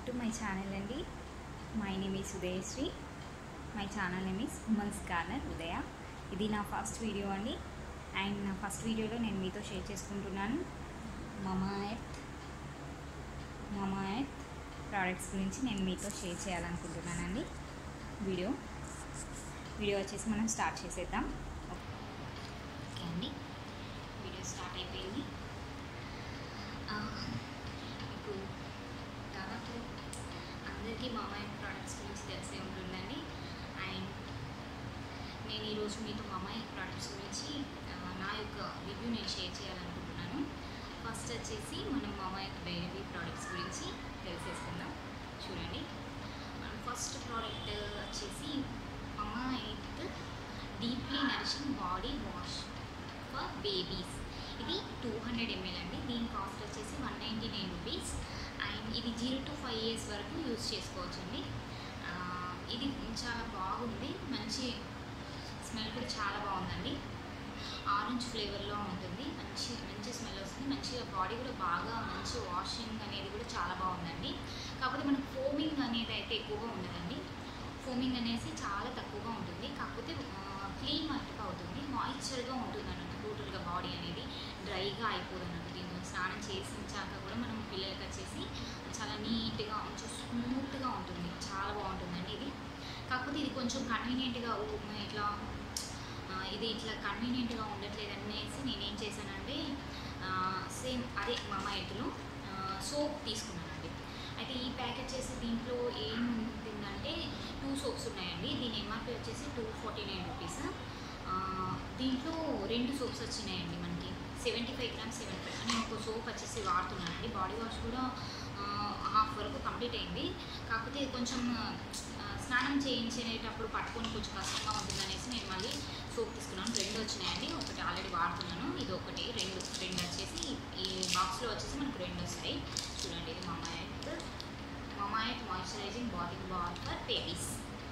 to my channel అండి my name is Udayashri my channel name is women's corner Udaya ఇది నా first video అండి and నా ఫస్ట్ వీడియోలో నేను మీతో షేర్ చేసుకుంటున్నాను మమాయత్ మమాయత్ ప్రోడక్ట్స్ గురించి నేను మీతో షేర్ చేయాలనుకుంటున్నానండి వీడియో వీడియో వచ్చేసి మనం స్టార్ట్ చేసేద్దాం ఓకే అండి వీడియో స్టార్ట్ అయిపోయింది ఆ, ఇప్పుడు దాదాపు అందరికీ మామయ్య ప్రోడక్ట్స్ గురించి తెలిసే ఉంటుందండి అండ్ నేను ఈరోజు మీతో మామయ్య ప్రోడక్ట్స్ గురించి ఆ, నా యొక్క రివ్యూ నేను షేర్ చేయాలనుకుంటున్నాను ఫస్ట్ వచ్చేసి మనం మామయ్య బేబీ ప్రోడక్ట్స్ గురించి తెలిసేసుకుందాం చూడండి మనం ఫస్ట్ ప్రోడక్ట్ వచ్చేసి Mamaearth deeply nourishing body wash for babies ఇది టూ హండ్రెడ్ ఎంఎల్ అండి దీని కాస్ట్ వచ్చేసి one ninety nine rupees and ఇది జీరో టు ఫైవ్ ఇయర్స్ వరకు యూస్ చేసుకోవచ్చండి ఆ, ఇది చాలా బాగుంది మంచి స్మెల్ కూడా చాలా బాగుందండి ఆరెంజ్ ఫ్లేవర్లో ఉంటుంది మంచి మంచి స్మెల్ వస్తుంది మంచిగా బాడీ కూడా బాగా మంచి వాషింగ్ అనేది కూడా చాలా బాగుందండి కాకపోతే మనకు ఫోమింగ్ అనేది అయితే ఎక్కువగా ఉండదండి ఫోమింగ్ అనేసి చాలా తక్కువగా ఉంటుంది కాకపోతే క్లీన్ మట్టుగా అవుతుంది మాయిశ్చర్గా ఉంటుంది అన్నట్టు టోటల్గా బాడీ అనేది డ్రైగా అయిపోదు అన్నట్టు దీంతో స్నానం చేసించాక కూడా మనం పిల్లలకి వచ్చేసి చాలా నీట్గా కొంచెం స్మూత్గా ఉంటుంది చాలా బాగుంటుందండి ఇది కాకపోతే ఇది కొంచెం కన్వీనియంట్గా ఇట్లా ఆ, ఇది ఇట్లా కన్వీనియంట్గా ఉండట్లేదు అనేసి నేనేం చేశానంటే సేమ్ అదే మమ్మ ఎట్టులో సోప్ తీసుకున్నానండి అయితే ఈ ప్యాకెట్ చేసి దీంట్లో ఏం ఉంటుందంటే టూ సోప్స్ ఉన్నాయండి దీని ఎంఆర్పి వచ్చేసి టూ ఫార్టీ నైన్ రూపీస్ దీంట్లో రెండు సోప్స్ వచ్చినాయండి మనకి seventy five grams seventy five నేను ఒక సోప్ వచ్చేసి వాడుతున్నానండి బాడీ వాష్ కూడా హాఫ్ వరకు కంప్లీట్ అయింది కాకపోతే కొంచెం ఆ, స్నానం చేయించేటప్పుడు పట్టుకొని కొంచెం కష్టంగా ఉంటుంది అనేసి నేను మళ్ళీ సోప్ తీసుకున్నాను రెండు వచ్చినాయండి ఒకటి ఆల్రెడీ వాడుతున్నాను ఇది ఒకటి రెండు రెండు వచ్చేసి ఈ బాక్స్లో వచ్చేసి మనకు రెండు వస్తాయి చూడండి ఇది Mamaearth Mamaearth moisturising body bath for babies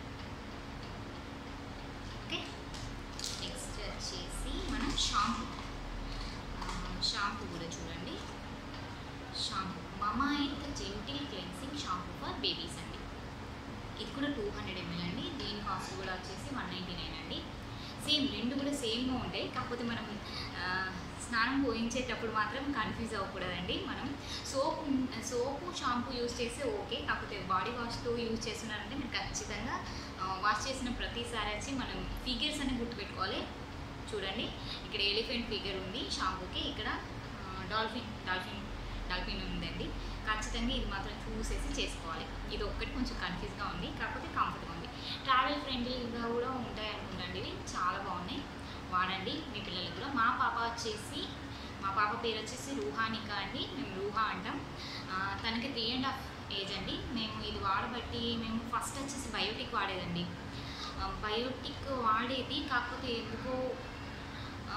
okay next వచ్చేసి మనం షాంపూ షాంపూ కూడా చూడండి shampoo Mamaearth gentle cleansing shampoo for babies అండి ఇది కూడా టూ హండ్రెడ్ ఎంఎల్ అండి దీని కాస్ట్ కూడా వచ్చేసి వన్ నైంటీ నైన్ అండి సేమ్ రెండు కూడా సేమ్గా ఉంటాయి కాకపోతే మనం ఆ, స్నానం పోయించేటప్పుడు మాత్రం కన్ఫ్యూజ్ అవ్వకూడదండి మనం సోప్ సోపు షాంపూ యూస్ చేస్తే ఓకే కాకపోతే బాడీ వాష్తో యూజ్ చేస్తున్నారంటే మీరు ఖచ్చితంగా వాష్ చేసిన ప్రతిసారి వచ్చి మనం ఫిగర్స్ అని గుర్తుపెట్టుకోవాలి చూడండి ఇక్కడ ఎలిఫెంట్ ఫిగర్ ఉంది షాంపూకి ఇక్కడ డాల్ఫిన్ డాల్ఫిన్ డాల్ఫిన్ ఉందండి ఖచ్చితంగా ఇది మాత్రం చూసేసి చేసుకోవాలి ఇది ఒక్కటి కొంచెం కన్ఫ్యూజ్గా ఉంది కాకపోతే కంఫర్ట్గా ఉంది ట్రావెల్ ఫ్రెండ్లీగా కూడా ఉంటాయి అనుకుంటండి ఇవి చాలా బాగున్నాయి వాడండి మీ పిల్లలకు కూడా మా పాప వచ్చేసి మా పాప పేరు వచ్చేసి రూహానిక అండి మేము రూహా అంటాం ఆ, తనకి త్రీ అండ్ హాఫ్ ఏజ్ అండి మేము ఇది వాడబట్టి మేము ఫస్ట్ వచ్చేసి బయోటిక్ వాడేదండి ఆ, బయోటిక్ వాడేది కాకపోతే ఎందుకో ఆ,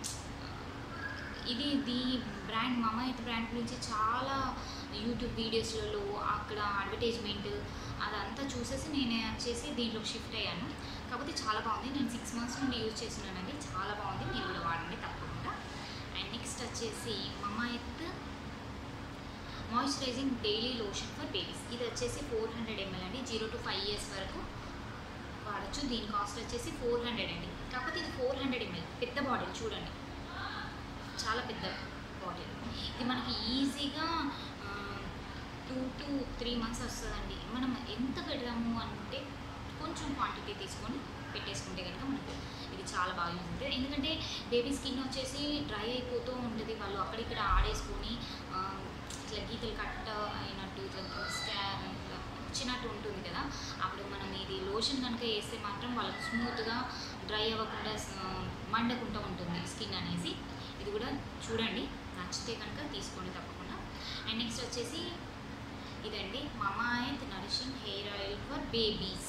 ఇది ది బ్రాండ్ మమాయిత్ బ్రాండ్ గురించి చాలా యూట్యూబ్ వీడియోస్లలో అక్కడ అడ్వర్టైజ్మెంట్ అదంతా చూసేసి నేను వచ్చేసి దీంట్లో షిఫ్ట్ అయ్యాను కాకపోతే చాలా బాగుంది నేను సిక్స్ మంత్స్ నుండి యూజ్ చేస్తున్నానండి చాలా బాగుంది మీరు కూడా వాడండి తప్పకుండా అండ్ నెక్స్ట్ వచ్చేసి Mamaearth moisturising daily lotion for babies ఇది వచ్చేసి ఫోర్ హండ్రెడ్ ఎంఎల్ అండి జీరో టు ఫైవ్ ఇయర్స్ వరకు వాడచ్చు దీని కాస్ట్ వచ్చేసి ఫోర్ హండ్రెడ్ అండి కాకపోతే ఇది ఫోర్ హండ్రెడ్ ఎంఎల్ పెద్ద బాటిల్ చూడండి చాలా పెద్ద బాటిల్ ఇది మనకి ఈజీగా టూ టు త్రీ మంత్స్ వస్తుందండి మనం ఎంత పెడదాము అంటే కొంచెం క్వాంటిటీ తీసుకొని పెట్టేసుకుంటే కనుక మనకు ఇది చాలా బాగా యూజ్ ఉంటుంది ఎందుకంటే బేబీ స్కిన్ వచ్చేసి డ్రై అయిపోతూ ఉంటుంది వాళ్ళు అక్కడిక్కడ ఆడేసుకొని ఆ, ఇట్లా గీతలు కట్ అయినట్టు ఇట్లా స్కా ఇట్లా వచ్చినట్టు ఉంటుంది కదా అప్పుడు మనం ఇది లోషన్ కనుక వేస్తే మాత్రం వాళ్ళకి స్మూత్గా డ్రై అవ్వకుండా ఆ, మండకుండా ఉంటుంది స్కిన్ అనేసి ఇది కూడా చూడండి నచ్చితే కనుక తీసుకోండి తప్పకుండా అండ్ నెక్స్ట్ వచ్చేసి ఇదండి Mamaearth nourishing hair oil for babies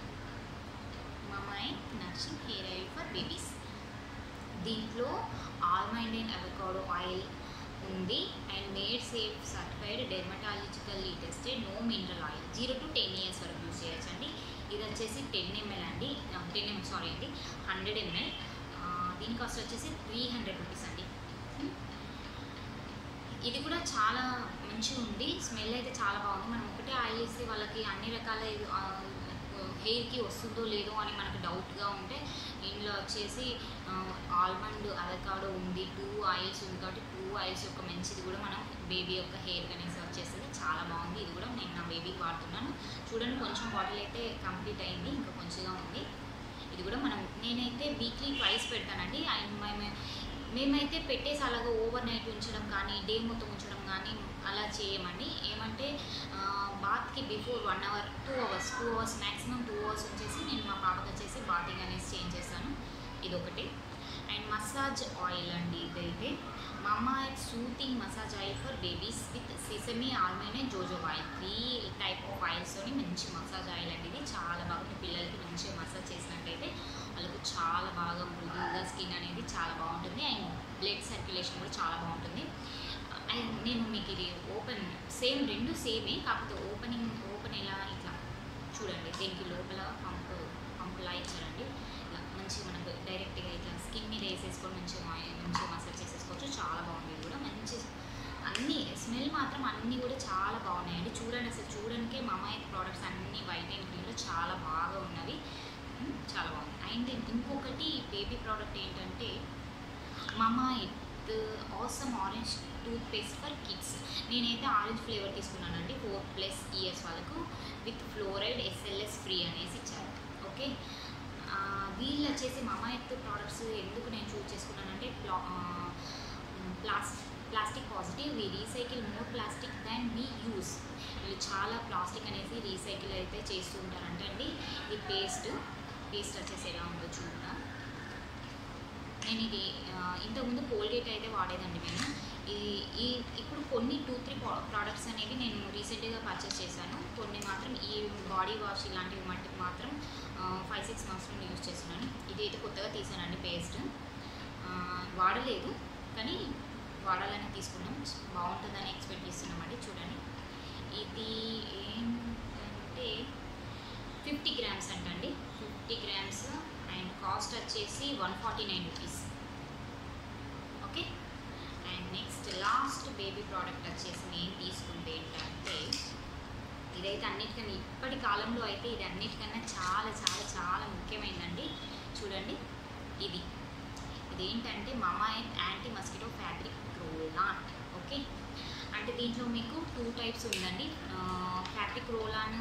Mamaearth nourishing hair oil for babies దీంట్లో ఆల్మండ్ అండ్ అవకాడో ఆయిల్ ఉంది and made safe certified dermatologically tested no mineral oil zero to ten years వరకు use చేయొచ్చండి ఇది వచ్చేసి ten ML అండి ten ML sorry అండి hundred ML దీని cost వచ్చేసి త్రీ హండ్రెడ్ రూపీస్ అండి ఇది కూడా కూడా చాలా మంచిగా ఉంది స్మెల్ అయితే చాలా బాగుంది మనం ఒకటే ఆయిల్ వేస్తే వాళ్ళకి అన్ని రకాల హెయిర్కి వస్తుందో లేదో అని మనకు డౌట్గా ఉంటే ఇందులో వచ్చేసి ఆల్మండ్ అవకాడో ఉంది టూ ఆయిల్స్ ఉంది కాబట్టి టూ ఆయిల్స్ యొక్క మంచిది కూడా మనం బేబీ యొక్క హెయిర్ అనేసి వచ్చేస్తుంది చాలా బాగుంది ఇది కూడా నేను నా బేబీకి వాడుతున్నాను చూడండి కొంచెం బాటిల్ అయితే కంప్లీట్ అయింది ఇంకా కొంచెంగా ఉంది ఇది కూడా మనం నేనైతే వీక్లీ ట్వైస్ పెడతానండి అండ్ మేము మేమైతే పెట్టేసి అలాగా ఓవర్ నైట్ ఉంచడం కానీ డే మొత్తం ఉంచడం కానీ అలా చేయమండి ఏమంటే బాత్కి before one hour two hours two hours maximum two hours వచ్చేసి నేను మా పాపకి వచ్చేసి బాతింగ్ అనేసి చేంజ్ చేస్తాను ఇదొకటి అండ్ మసాజ్ ఆయిల్ అండి ఇదైతే mama soothing massage oil for babies with sesame almond and jojoba oil three type of ఆయిల్స్తోని మంచి మసాజ్ ఆయిల్ అండి ఇది చాలా బాగా మీ పిల్లలకి మంచిగా మసాజ్ చేసినట్టయితే వాళ్ళకు చాలా బాగా మృదువుగా స్కిన్ అనేది చాలా బాగుంటుంది అండ్ బ్లడ్ సర్క్యులేషన్ కూడా చాలా బాగుంటుంది అండ్ నేను మీకు ఇది ఓపెన్ సేమ్ రెండు సేమే కాకపోతే ఓపెనింగ్ ఓపెన్ ఎలా ఇట్లా చూడండి దీనికి లోపల పంపు పంపులా ఇచ్చారండి ఇలా మంచి మనకు డైరెక్ట్గా ఇట్లా స్కిన్ మీద వేసేసుకొని మంచిగా మా- మంచిగా మసాజ్ చేసేసుకోవచ్చు చాలా బాగుంది ఇది కూడా మంచి అన్ని స్మెల్ మాత్రం అన్నీ కూడా చాలా బాగున్నాయండి చూడండి అసలు చూడడానికే మమాయి ప్రోడక్ట్స్ అన్ని వైట్ అండ్ గ్రీన్లో చాలా బాగా ఉన్నవి ఉమ్, చాలా బాగుంది అండ్ ఇంకొకటి బేబీ ప్రోడక్ట్ ఏంటంటే Mamaearth awesome orange toothpaste for kids నేనైతే ఆరెంజ్ ఫ్లేవర్ తీసుకున్నానండి ఫోర్ ప్లస్ ఇయర్స్ వాళ్ళకు విత్ ఫ్లోరైడ్ ఎస్ఎల్ఎస్ ఫ్రీ అనేసి ఇచ్చారు ఓకే ఆ, వీళ్ళు వచ్చేసి మమాయిత్ ప్రోడక్ట్స్ ఎందుకు నేను చూస్ చేసుకున్నానంటే ప్లా ప్లాస్ plastic positive we recycle more plastic than we use వీళ్ళు చాలా ప్లాస్టిక్ అనేసి రీసైకిల్ అయితే చేస్తూ ఉంటారంట అండి ఈ పేస్ట్ పేస్ట్ వచ్చేసి ఎలా ఉందో చూద్దాం నేను ఇది ఆ, ఇంతకుముందు కోల్గేట్ అయితే వాడేదండి మేము ఈ ఈ ఇప్పుడు కొన్ని టూ త్రీ ప్రోడక్ట్స్ అనేవి నేను రీసెంట్గా పర్చేస్ చేశాను కొన్ని మాత్రం ఈ బాడీ వాష్ ఇలాంటివి మట్టుకు మాత్రం ఫైవ్ సిక్స్ మంత్స్ నుండి యూజ్ చేస్తున్నాను ఇది అయితే కొత్తగా తీసానండి పేస్ట్ వాడలేదు కానీ వాడాలని తీసుకున్నాం బాగుంటుందని ఎక్స్పెక్ట్ చేస్తున్నామండి చూడండి ఇది ఏంటంటే ఫిఫ్టీ గ్రామ్స్ అంటండి ఫిఫ్టీ గ్రామ్స్ అండ్ కాస్ట్ వచ్చేసి one forty nine rupees okay and next last baby product వచ్చేసి నేను తీసుకుంటే ఏంటంటే ఇదైతే అన్నిటికన్నా ఇప్పటి కాలంలో అయితే ఇది అన్నిటికన్నా చాలా చాలా చాలా ముఖ్యమైనదండి చూడండి ఇది ఇదేంటంటే మమా anti mosquito fabric roll on okay అంటే దీంట్లో మీకు టూ టైప్స్ ఉందండి ఫ్యాబ్రిక్ రోలాన్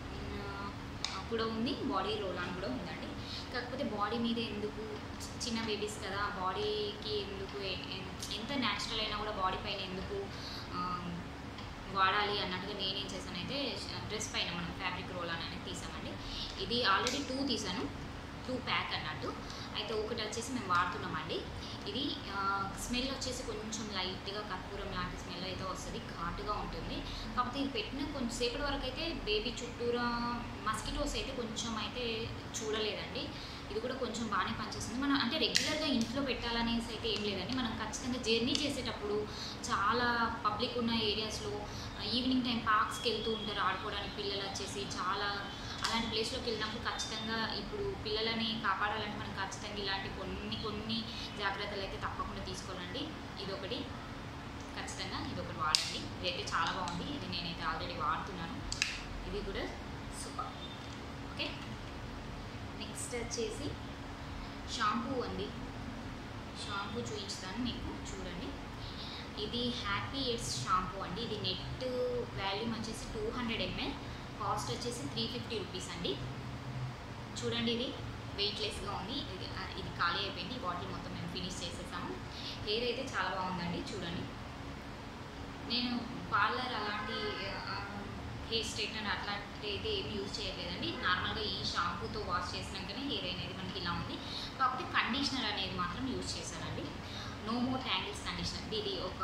కూడా ఉంది బాడీ రోలాన్ కూడా ఉందండి కాకపోతే బాడీ మీద ఎందుకు చిన్న బేబీస్ కదా బాడీకి ఎందుకు ఎ- ఎ- ఎంత న్యాచురల్ అయినా కూడా బాడీ పైన ఎందుకు ఆ, వాడాలి అన్నట్టుగా నేనేం చేశానైతే డ్రెస్ పైన మనం ఫ్యాబ్రిక్ రోల్ అనేది తీసామండి ఇది ఆల్రెడీ టూ తీసాను టూ ప్యాక్ అన్నట్టు అయితే ఒకటి వచ్చేసి మేము వాడుతున్నామండి ఇది స్మెల్ వచ్చేసి కొంచెం లైట్గా కర్పూరం లాంటి స్మెల్ అయితే వస్తుంది ఘాటుగా ఉంటుంది కాకపోతే ఇది పెట్టిన కొంచెం సేపటి వరకు అయితే బేబీ చుట్టూరా మస్కిటోస్ అయితే కొంచెం అయితే చూడలేదండి ఇది కూడా కొంచెం బాగానే పనిచేస్తుంది మనం అంటే రెగ్యులర్గా ఇంట్లో పెట్టాలనేసి అయితే ఏం లేదండి మనం ఖచ్చితంగా జర్నీ చేసేటప్పుడు చాలా పబ్లిక్ ఉన్న ఏరియాస్లో ఈవినింగ్ టైం పార్క్స్కి వెళ్తూ ఉంటారు ఆడుకోవడానికి పిల్లలు వచ్చేసి చాలా అలాంటి ప్లేస్లోకి వెళ్ళినప్పుడు ఖచ్చితంగా ఇప్పుడు పిల్లలని కాపాడాలంటే మనం ఖచ్చితంగా ఇలాంటి కొన్ని కొన్ని జాగ్రత్తలు అయితే తప్పకుండా తీసుకోవాలండి ఇదొకటి ఖచ్చితంగా ఇదొకటి వాడండి ఇదైతే చాలా బాగుంది ఇది నేనైతే ఆల్రెడీ వాడుతున్నాను ఇది కూడా సూపర్ ఓకే నెక్స్ట్ వచ్చేసి షాంపూ అండి షాంపూ చూపించుతాను మీకు చూడండి ఇది హ్యాపీ ఎయిడ్స్ షాంపూ అండి ఇది నెట్ వాల్యూమ్ వచ్చేసి టూ హండ్రెడ్ ఎంఎల్ కాస్ట్ వచ్చేసి త్రీ ఫిఫ్టీ రూపీస్ అండి చూడండి ఇది వెయిట్లెస్గా ఉంది ఇది ఆ, ఇది ఖాళీ అయిపోయింది ఈ బాటిల్ మొత్తం మేము ఫినిష్ చేసేసాము హెయిర్ అయితే చాలా బాగుందండి చూడండి నేను పార్లర్ అలాంటి ఆ, హెయిర్ స్ట్రైట్నర్ అట్లాంటి అయితే ఏమి యూజ్ చేయలేదండి నార్మల్గా ఈ షాంపూతో వాష్ చేసినాకనే హెయిర్ అనేది మనకి ఇలా ఉంది కాకపోతే కండిషనర్ అనేది మాత్రం యూజ్ చేశానండి నో మోర్ ట్యాంగిల్స్ కండిషనర్ ఇది ఒక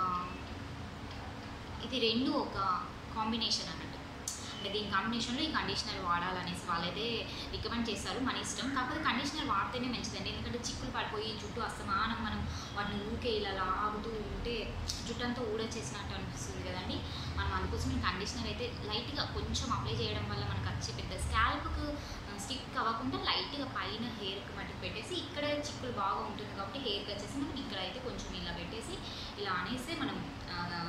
ఇది రెండు ఒక కాంబినేషన్ అన్నట్టు అంటే దీని కాంబినేషన్లో ఈ కండిషనర్ వాడాలనేసి వాళ్ళైతే రికమెండ్ చేస్తారు మన ఇష్టం కాకపోతే కండిషనర్ వాడితేనే మంచిదండి ఎందుకంటే చిక్కులు పడిపోయి జుట్టు అస్తమానం మనం వాటిని ఊకే ఇలా లాగుతూ ఉంటే జుట్టు అంతా ఊడొచ్చేసినట్టు అనిపిస్తుంది కదండి మనం అందుకోసం ఈ కండిషనర్ అయితే లైట్గా కొంచెం అప్లై చేయడం వల్ల మనకు వచ్చి పెద్ద స్కాల్ప్కు స్టిక్ అవ్వకుండా లైట్గా పైన హెయిర్కి మట్టుకు పెట్టేసి ఇక్కడ చిక్కులు బాగా ఉంటుంది కాబట్టి హెయిర్కి వచ్చేసి మనం ఇక్కడ అయితే కొంచెం ఇలా పెట్టేసి ఇలా అనేసి మనం ఆ, స్నానం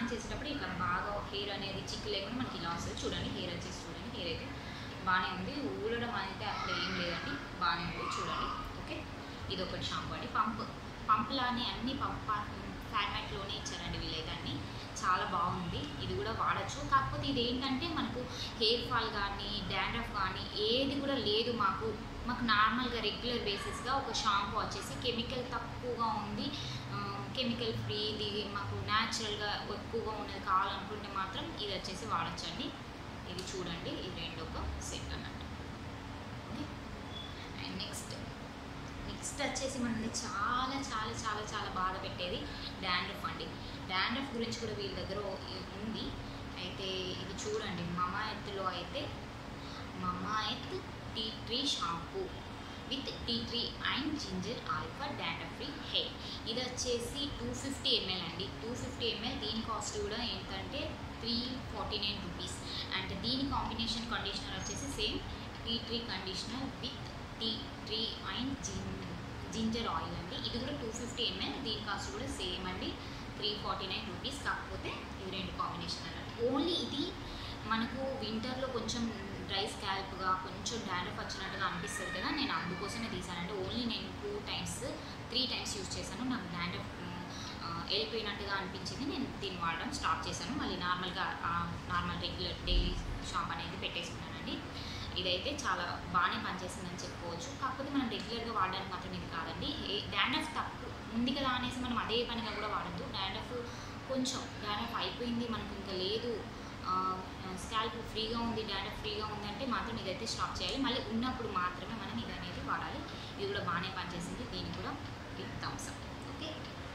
చేసేటప్పుడు ఇట్లా బాగా హెయిర్ అనేది చిక్కు లేకుండా మనకి ఇలా వస్తుంది చూడండి హెయిర్ వచ్చేసి చూడండి హెయిర్ అయితే బాగానే ఉంది ఊడడం అయితే అట్లా ఏం లేదండి బాగానే ఉంది చూడండి ఓకే ఇది ఒకటి షాంపూ అండి పంప్ పంపులానే అన్ని పంప్ ఫార్మాట్లోనే ఇచ్చారండి వీళ్ళైతే అన్ని చాలా బాగుంది ఇది కూడా వాడచ్చు కాకపోతే ఇది ఏంటంటే మనకు హెయిర్ ఫాల్ కానీ డాండ్రఫ్ కానీ ఏది కూడా లేదు మాకు మాకు నార్మల్గా రెగ్యులర్ బేసిస్గా ఒక షాంపూ వచ్చేసి కెమికల్ తక్కువగా ఉంది కెమికల్ ఫ్రీ ఇది మాకు న్యాచురల్గా ఎక్కువగా ఉన్నది కావాలనుకుంటే మాత్రం ఇది వచ్చేసి వాడచ్చండి ఇది చూడండి ఇది రెండు ఒక సెట్ అన్నట్టు ఓకే అండ్ నెక్స్ట్ నెక్స్ట్ వచ్చేసి మనల్ని చాలా చాలా చాలా చాలా బాధ పెట్టేది డాండ్రఫ్ అండి డాండ్రఫ్ గురించి కూడా వీళ్ళ దగ్గర ఉంది అయితే ఇది చూడండి మమా ఎత్తులో అయితే Mamaearth tea tree shampoo with tea tree and ginger oil for dandruff free hair ఇది వచ్చేసి టూ ఫిఫ్టీ ఎంఎల్ అండి టూ ఫిఫ్టీ ఎంఎల్ దీని కాస్ట్ కూడా ఏంటంటే three forty nine rupees and దీని కాంబినేషన్ కండిషనర్ వచ్చేసి same tea tree conditioner with tea tree and జిన్ ginger oil అండి ఇది కూడా టూ ఫిఫ్టీ ఎంఎల్ దీని కాస్ట్ కూడా సేమ్ అండి త్రీ ఫార్టీ నైన్ రూపీస్ కాకపోతే ఇది రెండు కాంబినేషన్ అన్నట్టు ఓన్లీ ఇది మనకు వింటర్లో కొంచెం డ్రై స్కాల్ప్గా కొంచెం డాండ్రఫ్ వచ్చినట్టుగా అనిపిస్తుంది కదా నేను అందుకోసమే తీసానంటే ఓన్లీ నేను two times three times use చేశాను నాకు డాండ్రఫ్ వెళ్ళిపోయినట్టుగా అనిపించింది నేను దీన్ని వాడడం స్టాప్ చేశాను మళ్ళీ నార్మల్గా నార్మల్ రెగ్యులర్ డైలీ షాంప్ అనేది పెట్టేసుకున్నానండి ఇదైతే చాలా బాగానే పనిచేసిందని చెప్పుకోవచ్చు కాకపోతే మనం రెగ్యులర్గా వాడడానికి మాత్రం ఇది కాదండి డాండ్రఫ్ తక్కువ ఉంది కదా అనేసి మనం అదే పనిగా కూడా వాడద్దు డాండ్రఫ్ కొంచెం డాండ్రఫ్ అయిపోయింది మనకు ఇంకా లేదు స్కాల్ప్ ఫ్రీగా ఉంది డాండ్రఫ్ ఫ్రీగా ఉందంటే మాత్రం ఇదైతే స్టాప్ చేయాలి మళ్ళీ ఉన్నప్పుడు మాత్రమే మనం ఇది అనేది వాడాలి ఇది కూడా బాగానే పనిచేసింది దీనికి కూడా big thumbs up okay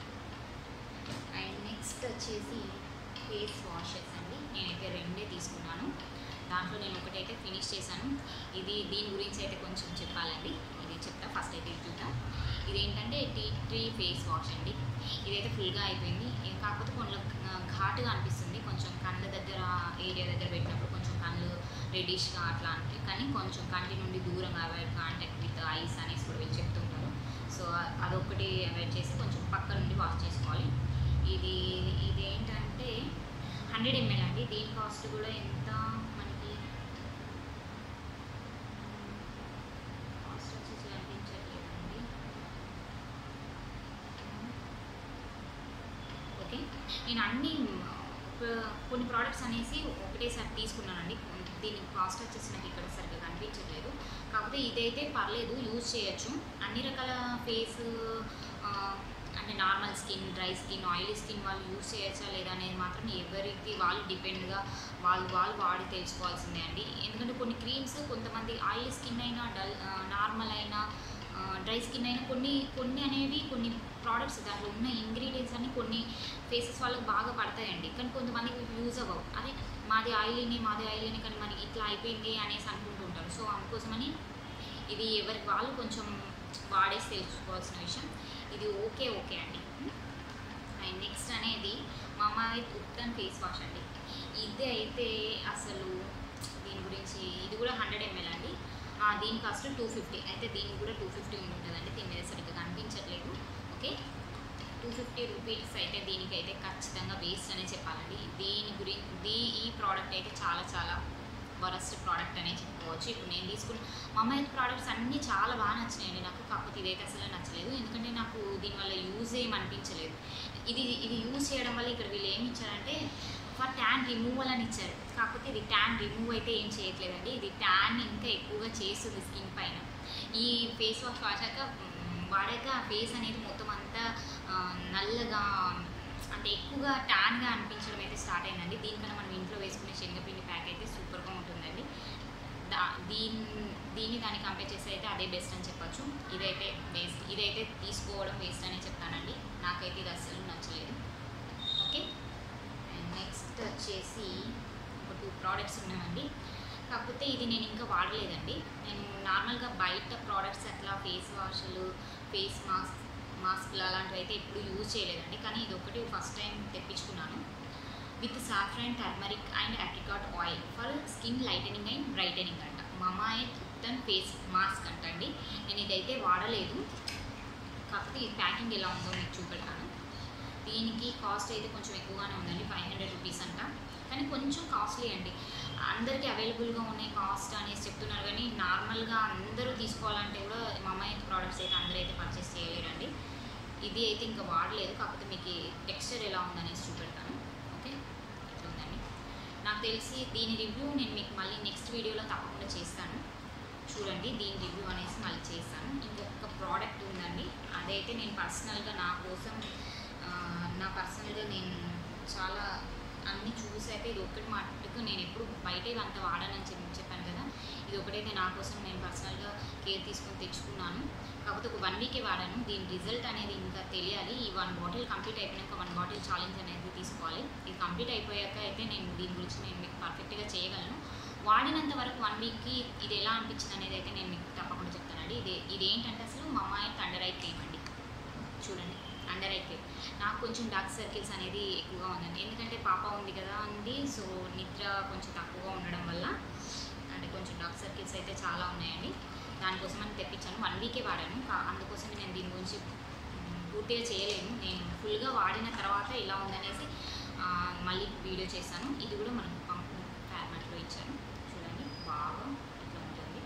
and next వచ్చేసి ఫేస్ వాషెస్ అండి నేనైతే రెండే తీసుకున్నాను దాంట్లో నేను ఒకటైతే ఫినిష్ చేశాను ఇది దీని గురించి అయితే కొంచెం చెప్పాలండి ఇది చెప్తా ఫస్ట్ అయితే ఇది చూద్దాం ఇదేంటంటే టీ ట్రీ ఫేస్ వాష్ అండి ఇదైతే ఫుల్గా అయిపోయింది ఇది కాకపోతే కొంచెం ఘాటుగా అనిపిస్తుంది కొంచెం కళ్ళ దగ్గర ఏరియా దగ్గర పెట్టినప్పుడు కొంచెం కళ్ళు రెడిష్గా అట్లా అంటే కానీ కొంచెం కంటి నుండి దూరంగా అవాయిడ్ కాంటాక్ట్ విత్ ఐస్ అనేసి కూడా వీళ్ళు చెప్తుంటారు సో అదొకటి అవాయిడ్ చేసి కొంచెం పక్క నుండి వాష్ చేసుకోవాలి ఇది ఇది ఏంటంటే హండ్రెడ్ ఎంఎల్ అండి దీని కాస్ట్ కూడా ఎంత మనకి కాస్ట్ వచ్చేసి అనిపించట్లేదండి ఓకే నేను అన్ని ఒక- కొన్ని ప్రోడక్ట్స్ అనేసి ఒకటేసారి తీసుకున్నానండి దీని కాస్ట్ వచ్చేసి నాకు ఇక్కడ సరిగ్గా కనిపించట్లేదు కాకపోతే ఇదైతే పర్లేదు యూజ్ చేయొచ్చు అన్ని రకాల ఫేస్ అంటే normal skin dry skin oily skin వాళ్ళు యూజ్ చేయొచ్చా లేదా అనేది మాత్రం ఎవరికి వాళ్ళు డిపెండ్గా వాళ్ళు వాళ్ళు వాడి తెలుసుకోవాల్సిందే అండి ఎందుకంటే కొన్ని క్రీమ్స్ కొంతమంది ఆయిలీ స్కిన్ అయినా డల్ నార్మల్ అయినా డ్రై స్కిన్ అయినా కొన్ని కొన్ని అనేవి కొన్ని ప్రోడక్ట్స్ దాంట్లో ఉన్న ఇంగ్రీడియంట్స్ అన్ని కొన్ని ఫేసెస్ వాళ్ళకి బాగా పడతాయండి కానీ కొంతమందికి యూజ్ అవ్వవు అదే మాది ఆయిలీని మాది ఆయిలీని కానీ మనకి ఇట్లా అయిపోయింది అనేసి అనుకుంటుంటారు సో అందుకోసమని ఇది ఎవరికి వాళ్ళు కొంచెం వాడేసి తెలుసుకోవాల్సిన విషయం ఇది ఓకే ఓకే అండి అండ్ నెక్స్ట్ అనేది మామాయి ఉత్తన్ ఫేస్ వాష్ అండి ఇది అయితే అసలు దీని గురించి ఇది కూడా హండ్రెడ్ ఎంఎల్ అండి ఆ, దీని కాస్ట్ టూ ఫిఫ్టీ అయితే దీనికి కూడా టూ ఫిఫ్టీ ఉంటుందండి దీని మీద సరిగ్గా కనిపించట్లేదు ఓకే టూ ఫిఫ్టీ రూపీస్ అయితే దీనికైతే ఖచ్చితంగా వేస్ట్ అనే చెప్పాలండి దీని గురించి దీ ఈ ప్రోడక్ట్ అయితే చాలా చాలా వరస్ట్ ప్రోడక్ట్ అనే చెప్పుకోవచ్చు ఇప్పుడు నేను తీసుకున్న మమ్మాయి ప్రోడక్ట్స్ అన్నీ చాలా బాగా నచ్చినాయండి నాకు కాకపోతే ఇదైతే అసలు నచ్చలేదు ఎందుకంటే నాకు దీనివల్ల యూజ్ ఏం అనిపించలేదు ఇది ఇది యూజ్ చేయడం వల్ల ఇక్కడ వీళ్ళు ఏమి ఇచ్చారంటే ఫర్ ట్యాన్ రిమూవల్ అని ఇచ్చారు కాకపోతే ఇది ట్యాన్ రిమూవ్ అయితే ఏం చేయట్లేదండి ఇది ట్యాన్ ఇంకా ఎక్కువగా చేస్తుంది స్కిన్ పైన ఈ ఫేస్ వాష్ వాడాక మ్, వాడాక ఆ ఫేస్ అనేది మొత్తం అంతా ఆ, నల్లగా అంటే ఎక్కువగా ట్యాన్గా అనిపించడం అయితే స్టార్ట్ అయిందండి దీనికన్నా మనం ఇంట్లో వేసుకునే శనగపిండి ప్యాక్ అయితే సూపర్గా ఉంటుందండి దా దీని దీన్ని దాన్ని కంపేర్ చేస్తే అయితే అదే బెస్ట్ అని చెప్పొచ్చు ఇదైతే వేస్ట్ ఇదైతే తీసుకోవడం వేస్ట్ అనే చెప్తానండి నాకైతే ఇది అస్సలు నచ్చలేదు ఓకే అండ్ నెక్స్ట్ వచ్చేసి ఒక టూ ప్రోడక్ట్స్ ఉన్నాయండి కాకపోతే ఇది నేను ఇంకా వాడలేదండి నేను నార్మల్గా బయట ప్రోడక్ట్స్ అట్లా ఫేస్ వాష్లు ఫేస్ మాస్క్ మాస్క్లు అలాంటివి అయితే ఎప్పుడు యూజ్ చేయలేదండి కానీ ఇది ఒకటి ఫస్ట్ టైం తెప్పించుకున్నాను with saffron turmeric and apricot oil for skin lightening and brightening అంట మమాయత్ ఉత్తన్ ఫేస్ మాస్క్ అంటండి నేను ఇదైతే వాడలేదు కాకపోతే ఈ ప్యాకింగ్ ఎలా ఉందో మీకు చూపెడతాను దీనికి కాస్ట్ అయితే కొంచెం ఎక్కువగానే ఉందండి ఫైవ్ హండ్రెడ్ రూపీస్ అంట కానీ కొంచెం కాస్ట్లీ అండి అందరికీ అవైలబుల్గా ఉన్నాయి కాస్ట్ అనేసి చెప్తున్నారు కానీ నార్మల్గా అందరూ తీసుకోవాలంటే కూడా మా అమ్మాయి ప్రోడక్ట్స్ అయితే అందరూ అయితే పర్చేస్ చేయలేరండి ఇది అయితే ఇంకా వాడలేదు కాకపోతే మీకు టెక్స్చర్ ఎలా ఉందనేసి చూపెడతాను ఓకే ఇట్లా ఉందండి నాకు తెలిసి దీని రివ్యూ నేను మీకు మళ్ళీ నెక్స్ట్ వీడియోలో తప్పకుండా చేస్తాను చూడండి దీని రివ్యూ అనేసి మళ్ళీ చేస్తాను ఇంకొక ప్రోడక్ట్ ఉందండి అదైతే నేను పర్సనల్గా నా కోసం ఆ, నా పర్సనల్గా నేను చాలా అన్ని చూసాక ఇది ఒక్కటి మట్టుకు నేను ఎప్పుడు బయట అంత వాడనని చెప్పి చెప్పాను కదా ఇది ఒకటైతే నా కోసం నేను పర్సనల్గా కేర్ తీసుకొని తెచ్చుకున్నాను కాకపోతే ఒక వన్ వీకే వాడాను దీని రిజల్ట్ అనేది ఇంకా తెలియాలి ఈ వన్ బాటిల్ కంప్లీట్ అయిపోయినాక వన్ బాటిల్ ఛాలెంజ్ అనేది తీసుకోవాలి ఇది కంప్లీట్ అయిపోయాక అయితే నేను దీని గురించి నేను మీకు పర్ఫెక్ట్గా చేయగలను వాడినంత వరకు వన్ వీక్కి ఇది ఎలా అనిపించింది అనేది అయితే నేను మీకు తప్పకుండా చెప్తానండి ఇది ఇది ఏంటంటే అసలు మా అమ్మాయి అండర్ ఐ క్రీమ్ అండి చూడండి అండర్ ఐ క్రీమ్ నాకు కొంచెం డార్క్ సర్కిల్స్ అనేది ఎక్కువగా ఉందండి ఎందుకంటే పాప ఉంది కదా అండి సో నిద్ర కొంచెం తక్కువగా ఉండడం వల్ల అంటే కొంచెం డార్క్ సర్కిల్స్ అయితే చాలా ఉన్నాయండి దానికోసమని తెప్పించాను వన్ వీకే వాడాను కా- అందుకోసమే నేను దీని గురించి మ్, పూర్తిగా చేయలేను నేను ఫుల్గా వాడిన తర్వాత ఇలా ఉందనేసి ఆ, మళ్ళీ వీడియో చేశాను ఇది కూడా మనకు పంపు ఫార్మాట్లో ఇచ్చాను చూడండి బాగా ఇట్లా ఉంటుంది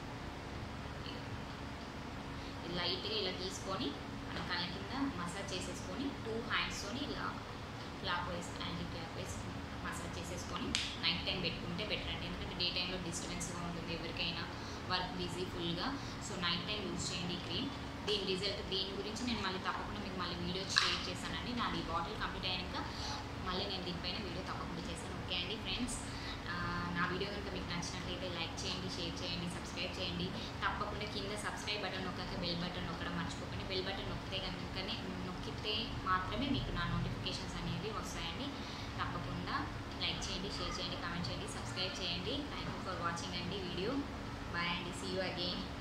ఇది లైట్గా ఇలా తీసుకొని మన కళ్ళ కింద మసాజ్ చేసేసుకొని టూ హ్యాండ్స్తోని ఇలా క్లాక్ వేసి యాంటీ క్లాక్ వేసి మసాజ్ చేసేసుకొని నైట్ టైం పెట్టుకుంటే బెటర్ అండి ఎందుకంటే డే టైంలో డిస్టర్బెన్స్గా ఉంటుంది ఎవరికైనా వర్క్ బిజీ ఫుల్గా సో నైట్ టైం యూజ్ చేయండి ఈ క్రీమ్ దీని రిజల్ట్ దీని గురించి నేను మళ్ళీ తప్పకుండా మీకు మళ్ళీ వీడియో షేర్ చేశానండి నాది బాటిల్ కంప్లీట్ అయ్యాక మళ్ళీ నేను దీనిపైన వీడియో తప్పకుండా చేశాను ఓకే అండి ఫ్రెండ్స్ ఆ, నా వీడియో కనుక మీకు నచ్చినట్లయితే లైక్ చేయండి షేర్ చేయండి సబ్స్క్రైబ్ చేయండి తప్పకుండా కింద సబ్స్క్రైబ్ బటన్ నొక్కాక బెల్ బటన్ నొక్కడం మర్చిపోకండి బెల్ బటన్ నొక్కితే కనుకనే నొక్కితే మాత్రమే మీకు నా నోటిఫికేషన్స్ అనేవి వస్తాయండి తప్పకుండా లైక్ చేయండి షేర్ చేయండి కామెంట్ చేయండి సబ్స్క్రైబ్ చేయండి థ్యాంక్ యూ ఫర్ వాచింగ్ అండి వీడియో బాయ్ అండి సీ యూ అగైన్